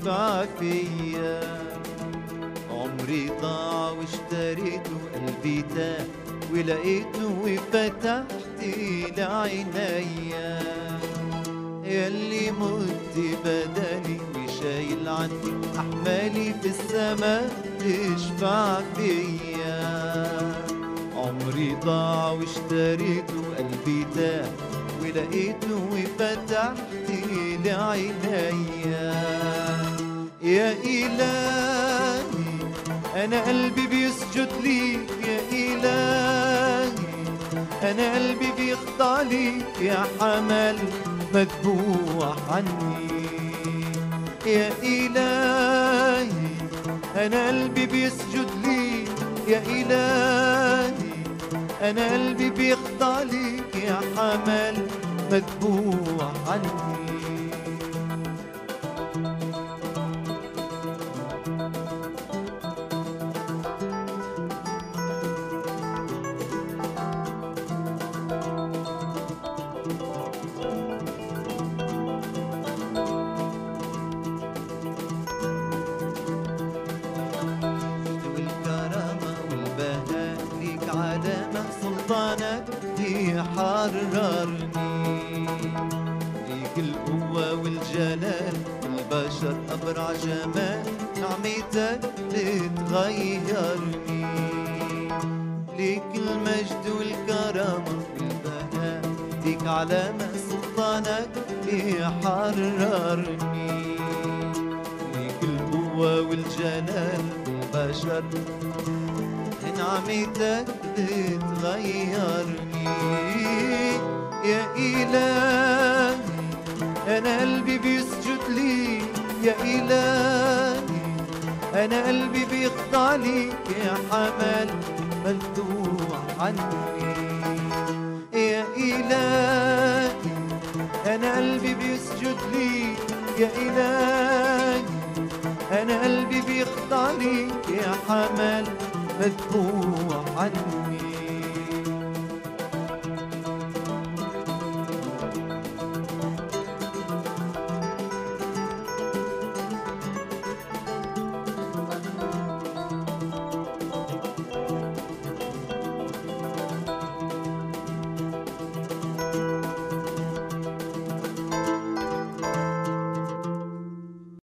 تشفع فيا عمري ضاع واشتريته قلبي تاه ولقيته وفتحت لعينيا يلي مت بدلي وشايل عني أحمالي في السماء تشفع فيا عمري ضاع واشتريته قلبي تاه ولقيته وفتحت لعينيا يا إلهي أنا قلبي بيسجد ليك يا إلهي أنا قلبي بيخضع ليك يا حمل مذبوح عني يا إلهي أنا قلبي بيسجد ليك يا إلهي أنا قلبي بيخضع ليك يا حمل مذبوح عني والكرامة والبهاء ليك علامة سلطانك بيحررني ليك القوة والجلال البشر أبرع جمال نعمتك بتغيرني ليك المجد والكرامة والبهاء ليك علامة سلطانك بيحررني ليك القوة والجلال البشر نعمتك بتغيرني يا إلهي أنا قلبي بيسجد لي يا إلهي أنا قلبي بيخضع ليك يا حمل مفتوح عني يا إلهي أنا قلبي بيسجد لي يا إلهي أنا قلبي بيخضع ليك يا حمل مذبوح عني